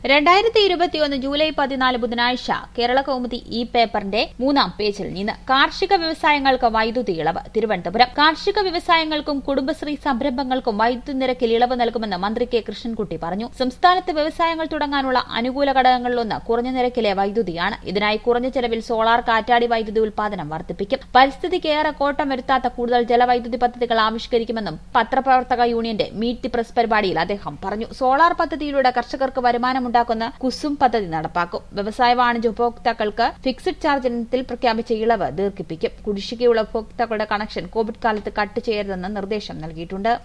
രണ്ടായിരത്തി ഇരുപത്തിയൊന്ന് ജൂലൈ പതിനാല് ബുധനാഴ്ച കേരള കൗമുദി ഇ പേപ്പറിന്റെ മൂന്നാം പേജിൽ നിന്ന് കാർഷിക വ്യവസായങ്ങൾക്ക് വൈദ്യുതി ഇളവ് തിരുവനന്തപുരം കാർഷിക വ്യവസായങ്ങൾക്കും കുടുംബശ്രീ സംരംഭങ്ങൾക്കും വൈദ്യുതി നിരക്കിൽ ഇളവ് നൽകുമെന്ന് മന്ത്രി കെ കൃഷ്ണൻകുട്ടി പറഞ്ഞു സംസ്ഥാനത്ത് വ്യവസായങ്ങൾ തുടങ്ങാനുള്ള അനുകൂല ഘടകങ്ങളിലൊന്ന് കുറഞ്ഞ നിരക്കിലെ വൈദ്യുതിയാണ് ഇതിനായി കുറഞ്ഞ ചെലവിൽ സോളാർ കാറ്റാടി വൈദ്യുതി ഉൽപാദനം വർദ്ധിപ്പിക്കും പരിസ്ഥിതിക്ക് ഏറെ കോട്ടം വരുത്താത്ത കൂടുതൽ ജലവൈദ്യുതി പദ്ധതികൾ ആവിഷ്കരിക്കുമെന്നും പത്രപ്രവർത്തക യൂണിയന്റെ മീറ്റ് ദി പ്രസ് പരിപാടിയിൽ അദ്ദേഹം പറഞ്ഞു സോളാർ പദ്ധതിയിലൂടെ കർഷകർക്ക് വരുമാനമുണ്ടാക്കുന്ന കുസും പദ്ധതി നടപ്പാക്കും വ്യവസായ വാണിജ്യ ഉപഭോക്താക്കൾക്ക് ഫിക്സഡ് ചാർജ് ഇനത്തിൽ പ്രഖ്യാപിച്ച ഇളവ് ദീർഘിപ്പിക്കും കുടിശ്ശികയുള്ള ഉപഭോക്താക്കളുടെ കണക്ഷൻ കോവിഡ് കാലത്ത് കട്ട് ചെയ്യരുതെന്ന് നിർദ്ദേശം നൽകിയിട്ടുണ്ട്